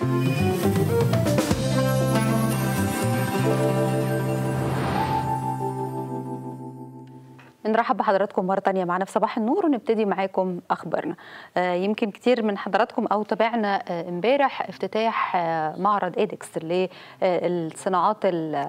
نرحب بحضراتكم مرة تانية معنا في صباح النور ونبتدي معاكم أخبارنا آه يمكن كتير من حضراتكم أو تابعنا آه امبارح افتتاح آه معرض إيدكس للصناعات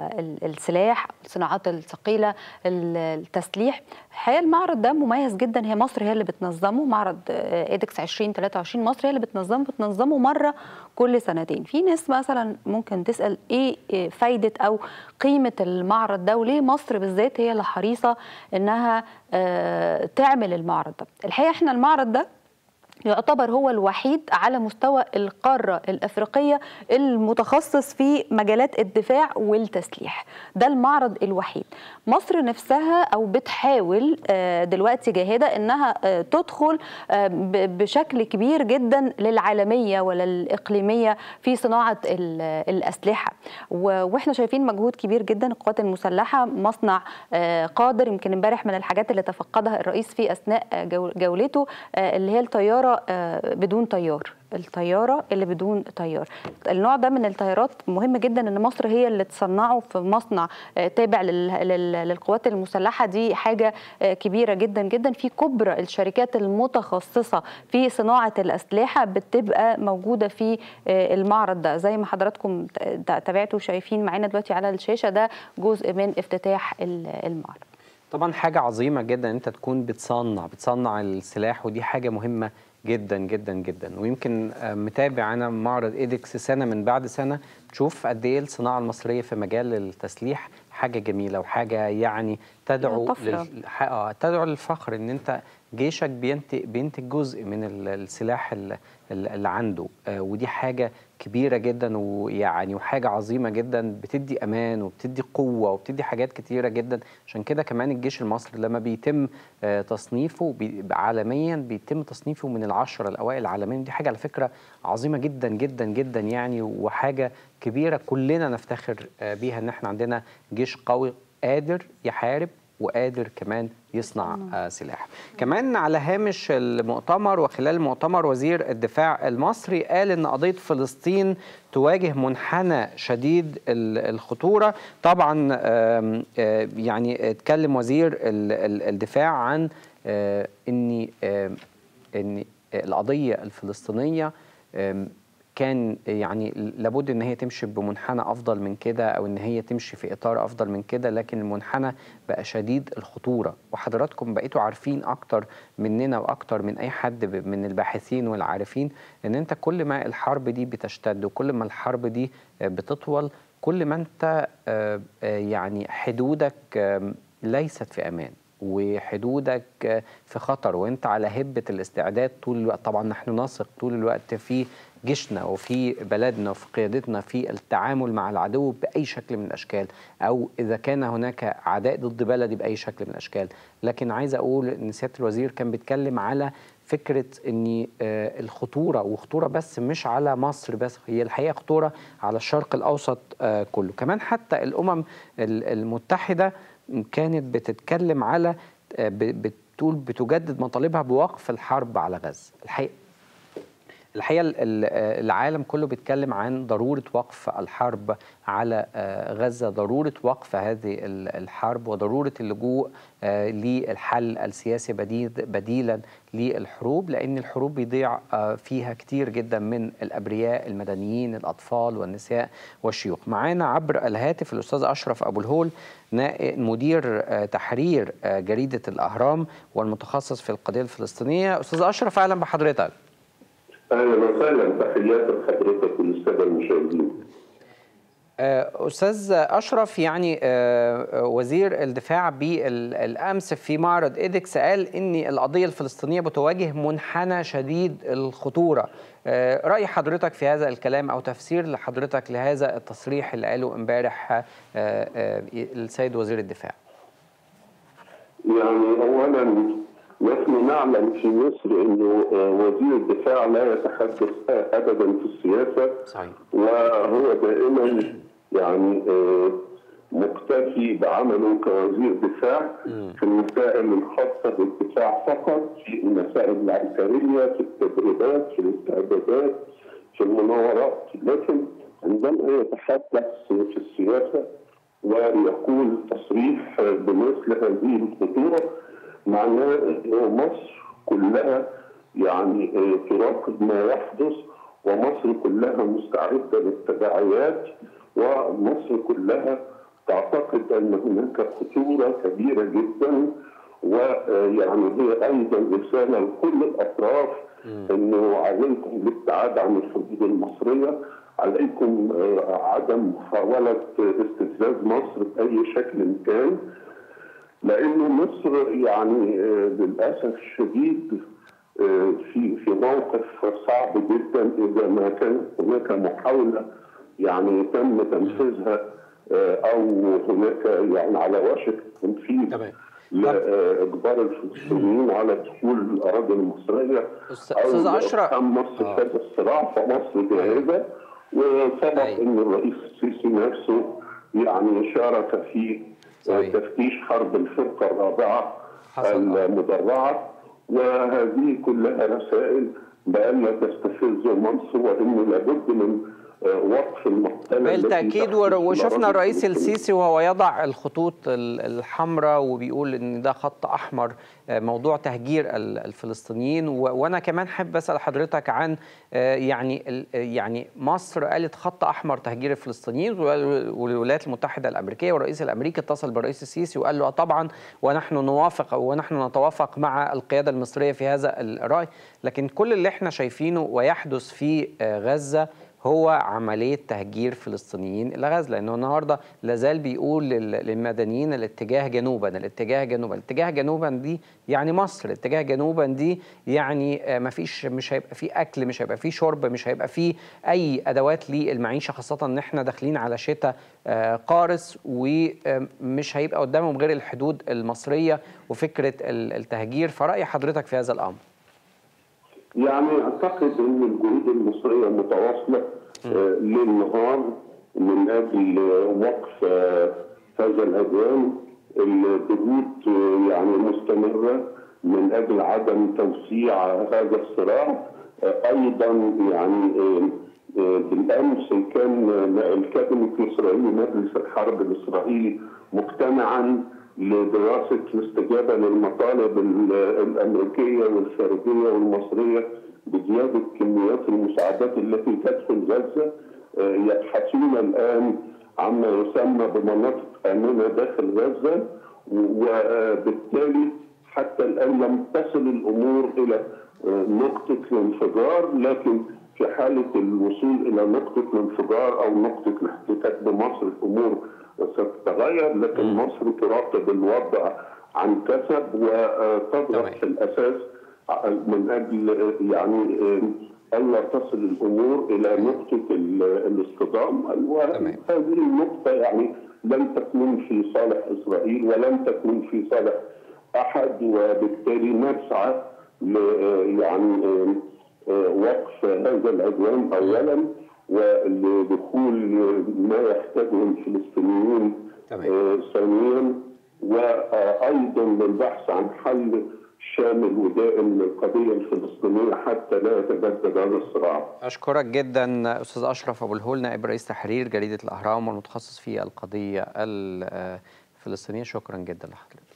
السلاح الصناعات الثقيلة التسليح الحقيقة المعرض ده مميز جدا هي مصر هي اللي بتنظمه معرض إيدكس 2023 مصر هي اللي بتنظمه بتنظمه مرة كل سنتين في ناس مثلا ممكن تسأل إيه فايدة أو قيمة المعرض ده وليه مصر بالذات هي اللي حريصة إنها تعمل المعرض ده الحقيقه احنا المعرض ده يعتبر هو الوحيد على مستوى القارة الأفريقية المتخصص في مجالات الدفاع والتسليح ده المعرض الوحيد مصر نفسها أو بتحاول دلوقتي جاهدة أنها تدخل بشكل كبير جدا للعالمية ولا الإقليمية في صناعة الأسلحة وإحنا شايفين مجهود كبير جدا القوات المسلحة مصنع قادر يمكن امبارح من الحاجات اللي تفقدها الرئيس في أثناء جولته اللي هي الطيارة بدون طيار الطياره اللي بدون طيار النوع ده من الطيارات مهم جدا ان مصر هي اللي تصنعه في مصنع تابع للقوات المسلحه دي حاجه كبيره جدا جدا في كبرى الشركات المتخصصه في صناعه الاسلحه بتبقى موجوده في المعرض ده زي ما حضراتكم تابعتوا شايفين معانا دلوقتي على الشاشه ده جزء من افتتاح المعرض طبعا حاجه عظيمه جدا انت تكون بتصنع بتصنع السلاح ودي حاجه مهمه جدا جدا جدا ويمكن متابع انا معرض ايدكس سنه من بعد سنه بتشوف قد ايه الصناعه المصريه في مجال التسليح حاجه جميله وحاجه يعني تدعو لل... تدعو للفخر ان انت جيشك بينتج بينتج جزء من السلاح اللي عنده ودي حاجه كبيره جدا ويعني وحاجه عظيمه جدا بتدي امان وبتدي قوه وبتدي حاجات كتيره جدا عشان كده كمان الجيش المصري لما بيتم تصنيفه بي عالميا بيتم تصنيفه من العشره الاوائل عالميا دي حاجه على فكره عظيمه جدا جدا جدا يعني وحاجه كبيره كلنا نفتخر بيها ان احنا عندنا جيش قوي قادر يحارب وقادر كمان يصنع آه سلاح كمان على هامش المؤتمر وخلال المؤتمر وزير الدفاع المصري قال ان قضيه فلسطين تواجه منحنى شديد الخطوره طبعا آه آه يعني اتكلم وزير الدفاع عن ان ان القضيه الفلسطينيه كان يعني لابد ان هي تمشي بمنحنى افضل من كده او ان هي تمشي في اطار افضل من كده لكن المنحنى بقى شديد الخطوره وحضراتكم بقيتوا عارفين اكتر مننا واكتر من اي حد من الباحثين والعارفين ان انت كل ما الحرب دي بتشتد وكل ما الحرب دي بتطول كل ما انت يعني حدودك ليست في امان وحدودك في خطر وانت على هبه الاستعداد طول الوقت طبعا نحن نثق طول الوقت في جيشنا وفي بلدنا وفي قيادتنا في التعامل مع العدو باي شكل من الاشكال او اذا كان هناك عداء ضد بلدي باي شكل من الاشكال لكن عايز اقول ان سياده الوزير كان بيتكلم على فكره ان الخطوره وخطوره بس مش على مصر بس هي الحقيقه خطوره على الشرق الاوسط كله كمان حتى الامم المتحده كانت بتتكلم على بتقول بتجدد مطالبها بوقف الحرب على غزه الحقيقه الحقيقه العالم كله بيتكلم عن ضروره وقف الحرب على غزه ضروره وقف هذه الحرب وضروره اللجوء للحل السياسي بديل بديلا للحروب لان الحروب بيضيع فيها كتير جدا من الابرياء المدنيين الاطفال والنساء والشيوخ معانا عبر الهاتف الاستاذ اشرف ابو الهول مدير تحرير جريده الاهرام والمتخصص في القضيه الفلسطينيه استاذ اشرف اهلا بحضرتك اهلا وسهلا تحيات لحضرتك والساده المشاهدين استاذ اشرف يعني وزير الدفاع بالامس في معرض ايدكس قال ان القضيه الفلسطينيه بتواجه منحنى شديد الخطوره راي حضرتك في هذا الكلام او تفسير لحضرتك لهذا التصريح اللي قاله امبارح السيد وزير الدفاع يعني اولا نحن نعلم في مصر انه وزير الدفاع لا يتحدث ابدا في السياسه صحيح وهو دائما يعني مكتفي بعمله كوزير دفاع في المسائل الخاصه بالدفاع فقط في المسائل العسكريه في التدريبات في الاستعدادات في المناورات لكن عندما يتحدث في السياسه ويقول تصريح بمثل هذه الخطوره معناه انه مصر كلها يعني تراقب ما يحدث ومصر كلها مستعده للتداعيات ومصر كلها تعتقد ان هناك خطوره كبيره جدا ويعني هي ايضا رساله لكل الاطراف انه عليكم الابتعاد عن الحدود المصريه عليكم عدم محاوله استفزاز مصر باي شكل كان لانه مصر يعني للاسف الشديد في في موقف صعب جدا اذا ما كان هناك محاوله يعني تم تنفيذها او هناك يعني على وشك تنفيذ تمام لاجبار الفلسطينيين على دخول الاراضي المصريه استاذ اشرف كان مصر في هذا الصراع فمصر جاهزه وسبق ان الرئيس السيسي نفسه يعني شارك في صحيح. تفتيش حرب الفرقه الرابعه حصل. المدرعه وهذه كلها رسائل بألا تستفز مصر وأنه لابد من وقف المقتله بالتاكيد وشفنا الرئيس السيسي وهو يضع الخطوط الحمراء وبيقول ان ده خط احمر موضوع تهجير الفلسطينيين وانا كمان حابب اسال حضرتك عن يعني يعني مصر قالت خط احمر تهجير الفلسطينيين والولايات المتحده الامريكيه والرئيس الامريكي اتصل بالرئيس السيسي وقال له طبعا ونحن نوافق ونحن نتوافق مع القياده المصريه في هذا الراي لكن كل اللي احنا شايفينه ويحدث في غزه هو عملية تهجير فلسطينيين إلى غزة لأنه النهاردة لازال بيقول للمدنيين الاتجاه جنوبا الاتجاه جنوبا الاتجاه جنوبا دي يعني مصر الاتجاه جنوبا دي يعني ما فيش مش هيبقى فيه أكل مش هيبقى فيه شرب مش هيبقى فيه أي أدوات للمعيشة خاصة إن إحنا داخلين على شتاء قارس ومش هيبقى قدامهم غير الحدود المصرية وفكرة التهجير فرأي حضرتك في هذا الأمر يعني اعتقد ان الجهود المصريه متواصله آه ليل نهار من اجل وقف آه هذا العدوان الجهود آه يعني مستمره من اجل عدم توسيع هذا الصراع ايضا يعني بالامس كان الكابينت الاسرائيلي مجلس الحرب الاسرائيلي مجتمعا لدراسة الاستجابة للمطالب الأمريكية والخارجية والمصرية بزيادة كميات المساعدات التي تدخل غزة يبحثون الآن عما يسمى بمناطق آمنة داخل غزة وبالتالي حتى الآن لم تصل الأمور إلى نقطة الانفجار لكن في حالة الوصول إلى نقطة الانفجار أو نقطة الاحتكاك بمصر الأمور ستتغير لكن م. مصر تراقب الوضع عن كسب وتضغط في الاساس من اجل يعني الا تصل الامور الى نقطه الاصطدام وهذه النقطه يعني لن تكون في صالح اسرائيل ولن تكون في صالح احد وبالتالي نسعى يعني وقف هذا العدوان اولا ولدخول ما يحتاجه الفلسطينيين آه ثانيا وايضا للبحث عن حل شامل ودائم للقضيه الفلسطينيه حتى لا يتجدد هذا الصراع. اشكرك جدا استاذ اشرف ابو الهول نائب رئيس تحرير جريده الاهرام والمتخصص في القضيه الفلسطينيه شكرا جدا لحضرتك.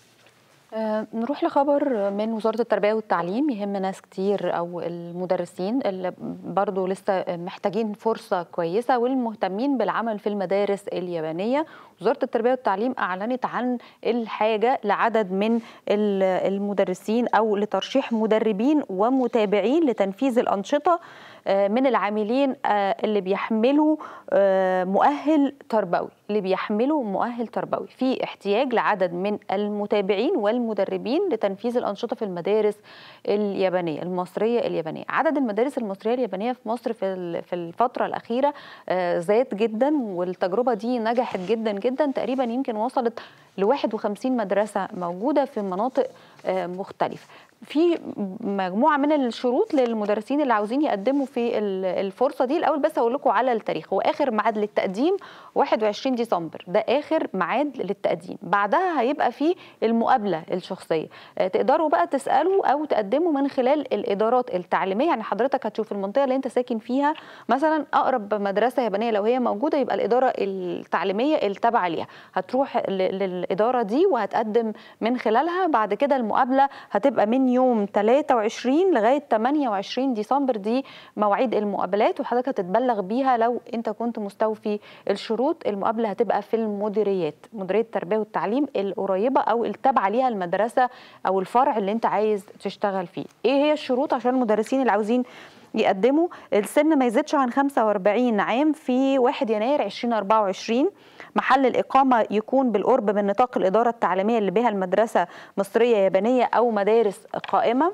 أه نروح لخبر من وزارة التربية والتعليم يهم ناس كتير أو المدرسين اللي برضو لسه محتاجين فرصة كويسة والمهتمين بالعمل في المدارس اليابانية وزارة التربية والتعليم أعلنت عن الحاجة لعدد من المدرسين أو لترشيح مدربين ومتابعين لتنفيذ الأنشطة من العاملين اللي بيحملوا مؤهل تربوي اللي بيحملوا مؤهل تربوي في احتياج لعدد من المتابعين والمدربين لتنفيذ الأنشطة في المدارس اليابانية المصرية اليابانية عدد المدارس المصرية اليابانية في مصر في في الفترة الأخيرة زاد جدا والتجربة دي نجحت جدا جدا تقريبا يمكن وصلت ل 51 مدرسة موجودة في مناطق مختلفة في مجموعه من الشروط للمدرسين اللي عاوزين يقدموا في ال- الفرصه دي الاول بس اقول لكم على التاريخ هو اخر ميعاد للتقديم 21 ديسمبر ده اخر ميعاد للتقديم بعدها هيبقى في المقابله الشخصيه آه، تقدروا بقى تسالوا او تقدموا من خلال الادارات التعليميه يعني حضرتك هتشوف المنطقه اللي انت ساكن فيها مثلا اقرب مدرسه يابانيه لو هي موجوده يبقى الاداره التعليميه التابعه ليها هتروح ل- للاداره دي وهتقدم من خلالها بعد كده المقابله هتبقى من يوم 23 لغايه 28 ديسمبر دي مواعيد المقابلات وحضرتك هتتبلغ بيها لو انت كنت مستوفي الشروط المقابله هتبقى في المديريات مديريه التربيه والتعليم القريبه او التابعه ليها المدرسه او الفرع اللي انت عايز تشتغل فيه ايه هي الشروط عشان المدرسين اللي عاوزين يقدموا السن ما يزيدش عن 45 عام في 1 يناير 2024 محل الإقامة يكون بالقرب من نطاق الإدارة التعليمية اللي بها المدرسة مصرية يابانية أو مدارس قائمة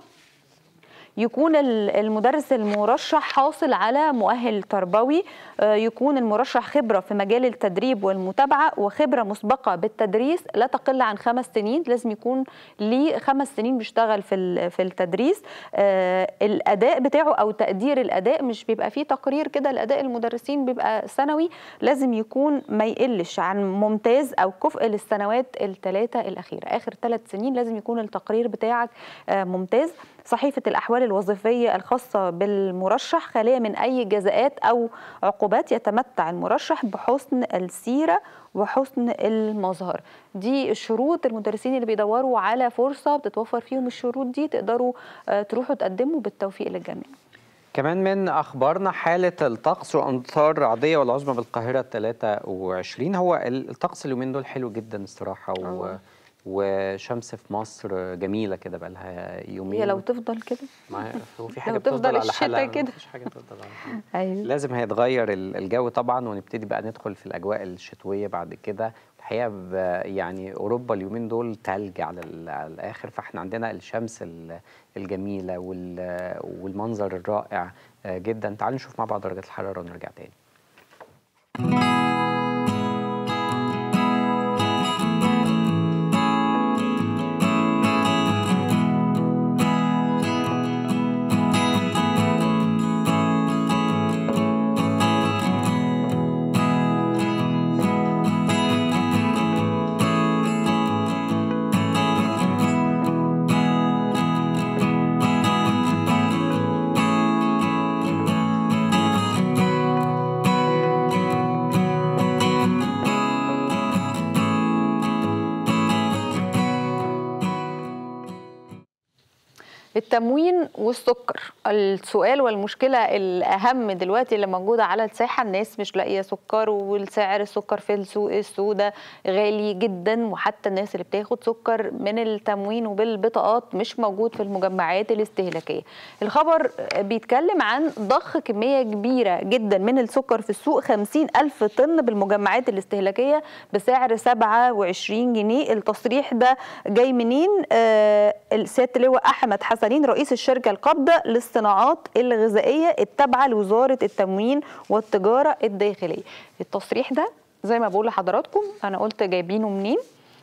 يكون ال- المدرس المرشح حاصل على مؤهل تربوي آه، يكون المرشح خبرة في مجال التدريب والمتابعة وخبرة مسبقة بالتدريس لا تقل عن خمس سنين لازم يكون ليه خمس سنين بيشتغل في ال- في التدريس آه، الأداء بتاعه أو تقدير الأداء مش بيبقى فيه تقرير كده الأداء المدرسين بيبقى سنوي لازم يكون ما يقلش عن ممتاز أو كفء للسنوات الثلاثة الأخيرة آخر ثلاث سنين لازم يكون التقرير بتاعك آه، ممتاز صحيفة الأحوال الوظيفية الخاصة بالمرشح خالية من أي جزاءات أو عقوبات يتمتع المرشح بحسن السيرة وحسن المظهر دي الشروط المدرسين اللي بيدوروا على فرصة بتتوفر فيهم الشروط دي تقدروا آه، تروحوا تقدموا بالتوفيق للجميع كمان من اخبارنا حاله الطقس وامطار رعديه والعظمى بالقاهره 23 هو الطقس اليومين دول حلو جدا الصراحه و... آه. وشمس في مصر جميله كده بقى لها يومين هي لو تفضل كده ما هو في حاجه لو تفضل بتفضل على الشتا حالها كده. مفيش حاجه تفضل على حالها أيوة. لازم هيتغير ال- الجو طبعا ونبتدي بقى ندخل في الاجواء الشتويه بعد كده الحقيقه ب- يعني اوروبا اليومين دول تلج على, ال- على الاخر فاحنا عندنا الشمس ال- الجميله وال- والمنظر الرائع آه، جدا تعالوا نشوف مع بعض درجات الحراره ونرجع تاني التموين والسكر السؤال والمشكلة الأهم دلوقتي اللي موجودة على الساحة الناس مش لاقية سكر والسعر السكر في السوق السوداء غالي جدا وحتى الناس اللي بتاخد سكر من التموين وبالبطاقات مش موجود في المجمعات الاستهلاكية الخبر بيتكلم عن ضخ كمية كبيرة جدا من السكر في السوق 50 ألف طن بالمجمعات الاستهلاكية بسعر 27 جنيه التصريح ده جاي منين آه السيادة اللواء أحمد حسنين رئيس الشركة القابضة للصناعات الغذائية التابعة لوزارة التموين والتجارة الداخلية التصريح ده زي ما بقول لحضراتكم أنا قلت جايبينه منين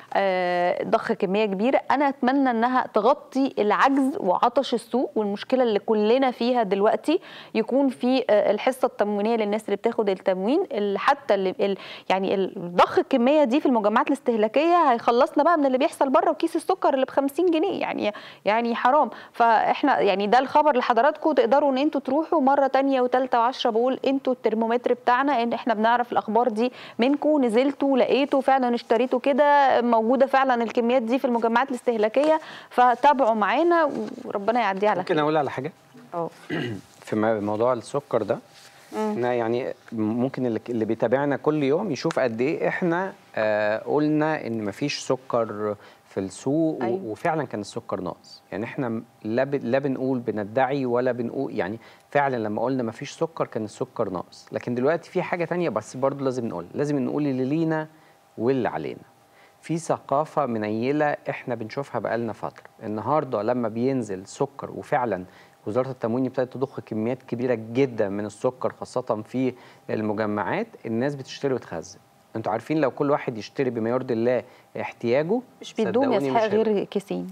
آه، ضخ كميه كبيره انا اتمنى انها تغطي العجز وعطش السوق والمشكله اللي كلنا فيها دلوقتي يكون في آه، الحصه التموينيه للناس اللي بتاخد التموين اللي حتى اللي ال- يعني ال- ضخ الكميه دي في المجمعات الاستهلاكيه هيخلصنا بقى من اللي بيحصل بره وكيس السكر اللي ب 50 جنيه يعني يعني حرام فاحنا يعني ده الخبر لحضراتكم تقدروا ان انتوا تروحوا مره تانية وثالثه وعشرة بقول انتوا الترمومتر بتاعنا ان احنا بنعرف الاخبار دي منكم نزلتوا لقيتوا فعلا اشتريتوا كده موجوده فعلا الكميات دي في المجمعات الاستهلاكيه فتابعوا معانا وربنا يعديها على ممكن خير اقول على حاجه اه في م- موضوع السكر ده احنا يعني ممكن اللي, اللي بيتابعنا كل يوم يشوف قد ايه احنا آه قلنا ان مفيش سكر في السوق أيوة. أيوة. وفعلا كان السكر ناقص يعني احنا م- لا, ب... لا بنقول بندعي ولا بنقول يعني فعلا لما قلنا مفيش سكر كان السكر ناقص لكن دلوقتي في حاجه تانية بس برضو لازم نقول لازم نقول اللي لينا واللي علينا في ثقافة منيلة احنا بنشوفها بقالنا فترة النهاردة لما بينزل سكر وفعلا وزارة التموين ابتدت تضخ كميات كبيرة جدا من السكر خاصة في المجمعات الناس بتشتري وتخزن انتوا عارفين لو كل واحد يشتري بما يرضي الله احتياجه مش بيدوم يا صدقوني اسحاق مش هيبقى. غير كيسين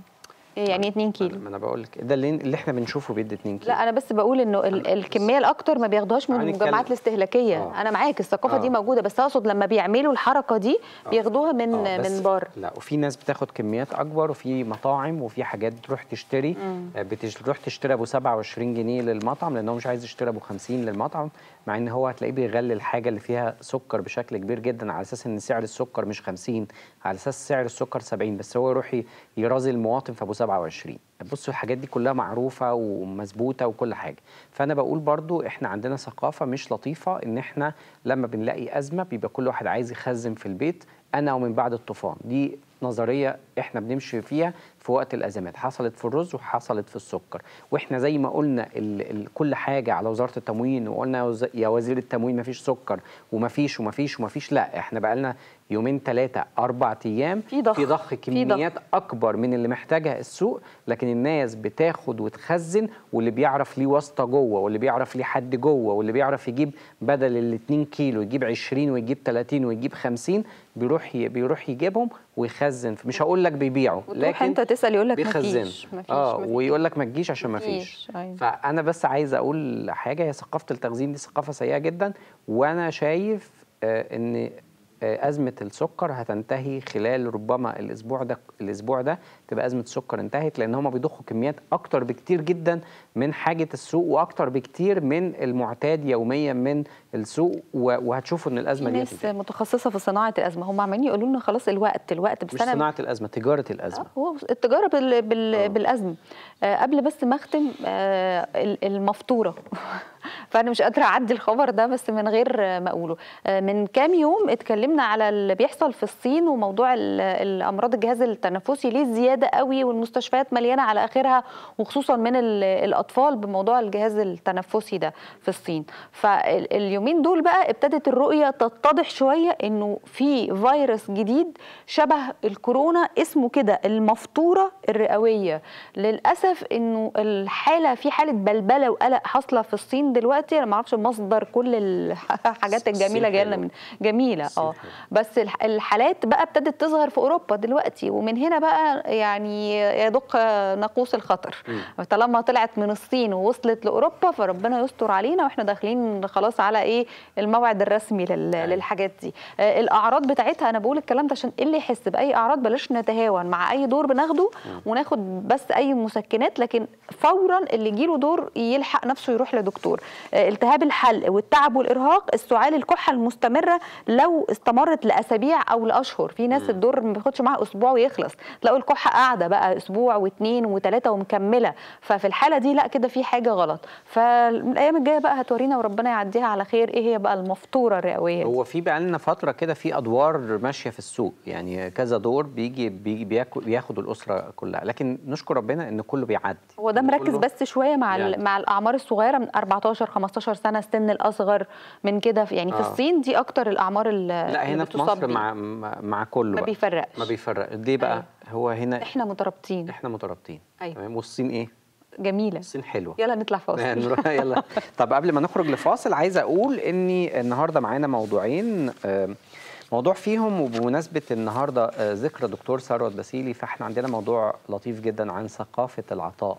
يعني 2 كيلو ما انا بقول لك ده اللي, اللي احنا بنشوفه بيدي 2 كيلو لا انا بس بقول انه ال- الكميه الاكتر ما بياخدوهاش من هنتكلم. المجمعات الاستهلاكيه آه. انا معاك الثقافه دي آه. موجوده بس اقصد لما بيعملوا الحركه دي بياخدوها من آه، بس من بار لا وفي ناس بتاخد كميات اكبر وفي مطاعم وفي حاجات بتروح تشتري آه، بتروح تشتري ابو 27 جنيه للمطعم لان هو مش عايز يشتري ابو 50 للمطعم مع ان هو هتلاقيه بيغلي الحاجه اللي فيها سكر بشكل كبير جدا على اساس ان سعر السكر مش 50 على اساس سعر السكر 70 بس هو يروح ي- يرازي المواطن في ابو 27 بصوا الحاجات دي كلها معروفه ومظبوطه وكل حاجه فانا بقول برضو احنا عندنا ثقافه مش لطيفه ان احنا لما بنلاقي ازمه بيبقى كل واحد عايز يخزن في البيت انا ومن بعد الطوفان دي نظريه احنا بنمشي فيها في وقت الازمات حصلت في الرز وحصلت في السكر واحنا زي ما قلنا ال ال كل حاجه على وزاره التموين وقلنا يا وز- يا وزير التموين مفيش سكر ومفيش ومفيش ومفيش لا احنا بقالنا يومين ثلاثه اربع ايام في ضخ. في ضخ في ضخ. كميات اكبر من اللي محتاجها السوق لكن الناس بتاخد وتخزن واللي بيعرف ليه واسطه جوه واللي بيعرف ليه حد جوه واللي بيعرف يجيب بدل ال 2 كيلو يجيب 20 ويجيب 30 ويجيب 50 بيروح ي- بيروح يجيبهم ويخزن مش هقول لك بيبيعوا وتروح انت تسال يقول لك بيخزن مفيش مفيش اه مفيش. ويقول لك ما تجيش عشان ما فيش مفيش، أيوة. فانا بس عايز اقول حاجه هي ثقافه التخزين دي ثقافه سيئه جدا وانا شايف آه ان آه، أزمة السكر هتنتهي خلال ربما الأسبوع ده الأسبوع ده تبقى أزمة السكر انتهت لأن هم بيضخوا كميات أكتر بكتير جدا من حاجة السوق وأكتر بكتير من المعتاد يوميا من السوق و- وهتشوفوا إن في الأزمة دي ناس هتنتهي. متخصصه في صناعه الازمه هم عمالين يقولوا لنا خلاص الوقت الوقت بس مش انا صناعة الأزمة تجارة الأزمة هو التجاره بال... بال... آه. بالازمه آه قبل بس ما اختم آه ال- المفطوره فانا مش قادره اعدي الخبر ده بس من غير آه، ما اقوله آه من كام يوم اتكلمنا على اللي بيحصل في الصين وموضوع ال- الامراض الجهاز التنفسي ليه زياده قوي والمستشفيات مليانه على اخرها وخصوصا من ال- الاطفال بموضوع الجهاز التنفسي ده في الصين فاليومين دول بقى ابتدت الرؤيه تتضح شويه انه في فيروس جديد شبه الكورونا اسمه كده المفطوره الرئويه للاسف انه الحاله في حاله بلبله وقلق حاصله في الصين دلوقتي انا ما اعرفش مصدر كل الحاجات الصين الجميله جايه لنا حلوة. من جميله الصين اه حلوة. بس الح- الحالات بقى ابتدت تظهر في اوروبا دلوقتي ومن هنا بقى يعني يدق ناقوس الخطر طالما طلعت من الصين ووصلت لاوروبا فربنا يستر علينا واحنا داخلين خلاص على ايه الموعد الرسمي لل- أيوة. للحاجات دي آه، الاعراض بتاعتها انا بقول الكلام ده عشان اللي يحس باي اعراض بلاش نتهاون مع اي دور بناخده وناخد بس اي مسكنات لكن فورا اللي يجيله دور يلحق نفسه يروح لدكتور آه، التهاب الحلق والتعب والارهاق السعال الكحه المستمره لو استمرت لاسابيع او لاشهر في ناس الدور ما بياخدش معاها اسبوع ويخلص تلاقوا الكحه قاعده بقى اسبوع واثنين وثلاثه ومكمله ففي الحاله دي لا كده في حاجه غلط فالايام الجايه بقى هتورينا وربنا يعديها على خير ايه هي بقى المفطوره الرئويه دي. هو في بقى لنا فتره كده في ادوار ماشيه في السوق يعني كذا دور بيجي بيجي بياكل بياخد الاسره كلها لكن نشكر ربنا ان كله بيعدي هو ده إن مركز كله- بس شويه مع يعني. يعني. مع الاعمار الصغيره من 14 15 سنه السن الاصغر من كده في- يعني في آه. الصين دي اكتر الاعمار اللي لا اللي هنا في بتصاب مصر بيه. مع مع مع كله ما بقى. بيفرقش ما بيفرق ليه بقى أيوة. هو هنا احنا مترابطين احنا مترابطين أيوة. تمام والصين ايه جميله الصين حلوه يلا نطلع فاصل نروح يلا طب قبل ما نخرج لفاصل عايز اقول اني النهارده معانا موضوعين آم، موضوع فيهم وبمناسبه النهارده آه، ذكرى دكتور ثروت باسيلي فاحنا عندنا موضوع لطيف جدا عن ثقافه العطاء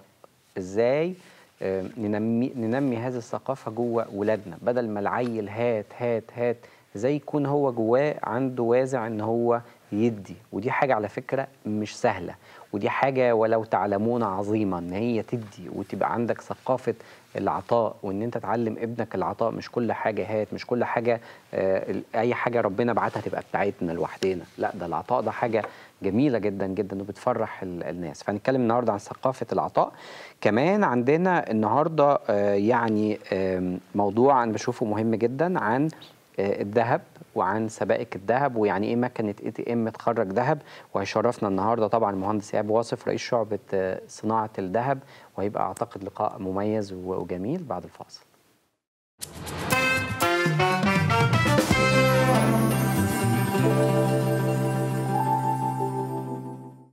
ازاي آم، ننمي ننمي هذه الثقافه جوه ولادنا بدل ما العيل هات هات هات ازاي يكون هو جواه عنده وازع ان هو يدي ودي حاجه على فكره مش سهله ودي حاجه ولو تعلمون عظيمه ان هي تدي وتبقى عندك ثقافه العطاء وان انت تعلم ابنك العطاء مش كل حاجه هات مش كل حاجه آه ال- اي حاجه ربنا بعتها تبقى بتاعتنا لوحدنا لا ده العطاء ده حاجه جميله جدا جدا وبتفرح ال- الناس فهنتكلم النهارده عن ثقافه العطاء كمان عندنا النهارده آه يعني آم، موضوع انا بشوفه مهم جدا عن آه، الذهب وعن سبائك الذهب ويعني ايه مكنه اي تي ام تخرج ذهب وهيشرفنا النهارده طبعا المهندس ايهاب واصف رئيس شعبه آه، صناعه الذهب وهيبقى اعتقد لقاء مميز و- وجميل بعد الفاصل